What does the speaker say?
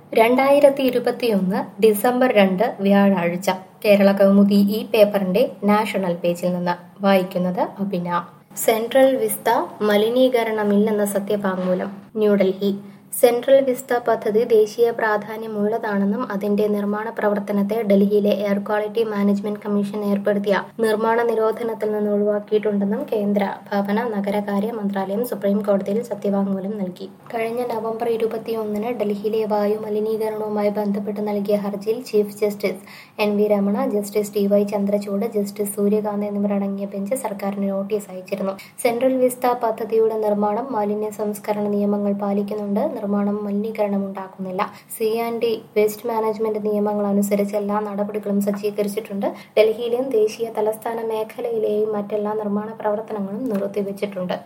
രണ്ടായിരത്തി ഇരുപത്തിയൊന്ന് ഡിസംബർ രണ്ട് വ്യാഴാഴ്ച കേരള കൗമുദി ഈ പേപ്പറിന്റെ നാഷണൽ പേജിൽ നിന്ന് വായിക്കുന്നത് അഭിന സെൻട്രൽ വിസ്ത മലിനീകരണമില്ലെന്ന സത്യവാങ്മൂലം ന്യൂഡൽഹി സെൻട്രൽ വിസ്ത പദ്ധതി ദേശീയ പ്രാധാന്യമുള്ളതാണെന്നും അതിന്റെ നിർമ്മാണ പ്രവർത്തനത്തെ ഡൽഹിയിലെ എയർ ക്വാളിറ്റി മാനേജ്മെന്റ് കമ്മീഷൻ ഏർപ്പെടുത്തിയ നിർമ്മാണ നിരോധനത്തിൽ നിന്ന് ഒഴിവാക്കിയിട്ടുണ്ടെന്നും കേന്ദ്ര ഭവന നഗരകാര്യ മന്ത്രാലയം സുപ്രീം കോടതിയിൽ സത്യവാങ്മൂലം നൽകി കഴിഞ്ഞ നവംബർ ഇരുപത്തിയൊന്നിന് ഡൽഹിയിലെ വായു മലിനീകരണവുമായി ബന്ധപ്പെട്ട് നൽകിയ ഹർജിയിൽ chief justice N V Ramana justice T Y Chandrachud justice Surya Kant എന്നിവരടങ്ങിയ ബെഞ്ച് സർക്കാരിന് നോട്ടീസ് അയച്ചിരുന്നു സെൻട്രൽ വിസ്ത പദ്ധതിയുടെ നിർമ്മാണം മാലിന്യ സംസ്കരണ നിയമങ്ങൾ പാലിക്കുന്നുണ്ട് നിർമ്മാണം മലിനീകരണം ഉണ്ടാക്കുന്നില്ല C and D waste management നിയമങ്ങൾ അനുസരിച്ച് എല്ലാ നടപടികളും സജ്ജീകരിച്ചിട്ടുണ്ട് ഡൽഹിയിലെയും ദേശീയ തലസ്ഥാന മേഖലയിലെയും മറ്റെല്ലാ നിർമ്മാണ പ്രവർത്തനങ്ങളും നിർത്തിവച്ചിട്ടുണ്ട്